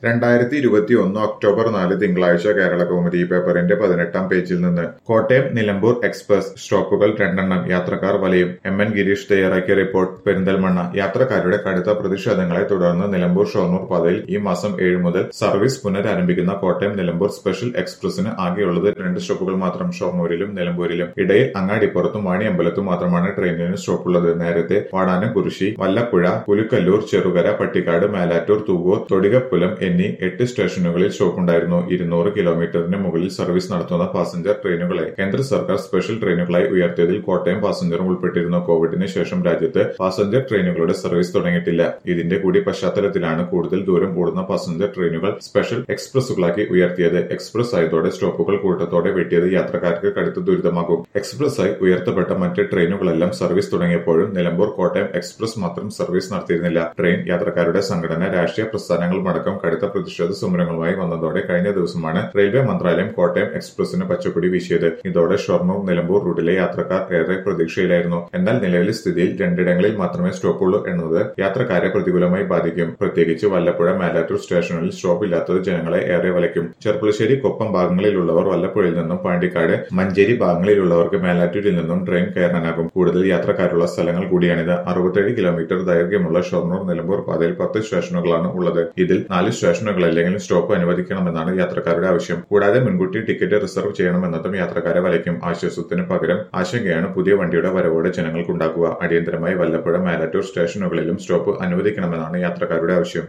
രണ്ടായിരത്തി ഇരുപത്തിയൊന്ന് ഒക്ടോബർ നാല് തിങ്കളാഴ്ച കേരള കൗമുദി പേപ്പറിന്റെ പതിനെട്ടാം പേജിൽ നിന്ന് കോട്ടയം നിലമ്പൂർ എക്സ്പ്രസ് സ്റ്റോപ്പുകൾ രണ്ടെണ്ണം യാത്രക്കാർ വലയും എം എൻ ഗിരീഷ് തയ്യാറാക്കിയ റിപ്പോർട്ട് പെരിന്തൽമണ്ണ യാത്രക്കാരുടെ കടുത്ത പ്രതിഷേധങ്ങളെ തുടർന്ന് നിലമ്പൂർ ഷൊർണൂർ പാതയിൽ ഈ മാസം ഏഴ് മുതൽ സർവീസ് പുനരാരംഭിക്കുന്ന കോട്ടയം നിലമ്പൂർ സ്പെഷ്യൽ എക്സ്പ്രസിന് ആകെയുള്ളത് രണ്ട് സ്റ്റോപ്പുകൾ മാത്രം ഷൊർണൂരിലും നിലമ്പൂരിലും ഇടയിൽ അങ്ങാടിപ്പുറത്തും വാണിയമ്പലത്തും മാത്രമാണ് ട്രെയിനിന് സ്റ്റോപ്പുള്ളത് നേരത്തെ വാടാനം കുരിശി വല്ലപ്പുഴ പുലിക്കല്ലൂർ ചെറുകര പട്ടിക്കാട് മേലാറ്റൂർ തൂവൂർ തൊടികപ്പുലം എന്നീ എട്ട് സ്റ്റേഷനുകളിൽ സ്റ്റോപ്പുണ്ടായിരുന്നു ഇരുന്നൂറ് കിലോമീറ്ററിന് മുകളിൽ സർവീസ് നടത്തുന്ന പാസഞ്ചർ ട്രെയിനുകളെ കേന്ദ്ര സർക്കാർ സ്പെഷ്യൽ ട്രെയിനുകളായി ഉയർത്തിയതിൽ കോട്ടയം പാസഞ്ചറും ഉൾപ്പെട്ടിരുന്നു കോവിഡിന് ശേഷം രാജ്യത്ത് പാസഞ്ചർ ട്രെയിനുകളുടെ സർവീസ് തുടങ്ങിയിട്ടില്ല ഇതിന്റെ കൂടി പശ്ചാത്തലത്തിലാണ് കൂടുതൽ ദൂരം കൂടുന്ന പാസഞ്ചർ ട്രെയിനുകൾ സ്പെഷ്യൽ എക്സ്പ്രസുകളാക്കി ഉയർത്തിയത് എക്സ്പ്രസ് ആയതോടെ സ്റ്റോപ്പുകൾ കൂട്ടത്തോടെ വെട്ടിയത് യാത്രക്കാർക്ക് കടുത്ത ദുരിതമാകും എക്സ്പ്രസ് ആയി ഉയർത്തപ്പെട്ട മറ്റ് ട്രെയിനുകളെല്ലാം സർവീസ് തുടങ്ങിയപ്പോഴും നിലമ്പൂർ കോട്ടയം എക്സ്പ്രസ് മാത്രം സർവീസ് നടത്തിയിരുന്നില്ല ട്രെയിൻ യാത്രക്കാരുടെ സംഘടന രാഷ്ട്രീയ പ്രസ്ഥാനങ്ങളുമടക്കം കടുത്ത പ്രതിഷേധ സമരങ്ങളുമായി വന്നതോടെ കഴിഞ്ഞ ദിവസമാണ് റെയിൽവേ മന്ത്രാലയം കോട്ടയം എക്സ്പ്രസിന് പച്ചക്കൊടി വീശിയത് ഇതോടെ ഷൊർണൂർ നിലമ്പൂർ റൂട്ടിലെ യാത്രക്കാർ ഏറെ പ്രതീക്ഷയിലായിരുന്നു എന്നാൽ നിലവിലെ സ്ഥിതിയിൽ രണ്ടിടങ്ങളിൽ മാത്രമേ സ്റ്റോപ്പുള്ളൂ എന്നത് യാത്രക്കാരെ പ്രതികൂലമായി ബാധിക്കും പ്രത്യേകിച്ച് വല്ലപ്പുഴ മേലാറ്റൂർ സ്റ്റേഷനിൽ സ്റ്റോപ്പ് ഇല്ലാത്തത് ജനങ്ങളെ ഏറെ വലയ്ക്കും ചെർപ്പുളശ്ശേരി കൊപ്പം ഭാഗങ്ങളിലുള്ളവർ വല്ലപ്പുഴയിൽ നിന്നും പാണ്ടിക്കാട് മഞ്ചേരി ഭാഗങ്ങളിലുള്ളവർക്ക് മേലാറ്റൂരിൽ നിന്നും ട്രെയിൻ കയറാനാകും കൂടുതൽ യാത്രക്കാരുള്ള സ്ഥലങ്ങൾ കൂടിയാണിത് അറുപത്തേഴ് കിലോമീറ്റർ ദൈർഘ്യമുള്ള ഷൊർണൂർ നിലമ്പൂർ പാതയിൽ പത്ത് സ്റ്റേഷനുകളാണ് ഉള്ളത് ഇതിൽ നാല് സ്റ്റേഷനുകളല്ലെങ്കിലും സ്റ്റോപ്പ് അനുവദിക്കണമെന്നാണ് യാത്രക്കാരുടെ ആവശ്യം കൂടാതെ മുൻകൂട്ടി ടിക്കറ്റ് റിസർവ് ചെയ്യണമെന്നതും യാത്രക്കാരെ വലയ്ക്കും ആശ്വാസത്തിന് പകരം ആശങ്കയാണ് പുതിയ വണ്ടിയുടെ വരവോടെ ജനങ്ങൾക്കുണ്ടാക്കുക അടിയന്തരമായി വല്ലപ്പുഴ മേലാറ്റൂർ സ്റ്റേഷനുകളിലും സ്റ്റോപ്പ് അനുവദിക്കണമെന്നാണ് യാത്രക്കാരുടെ ആവശ്യം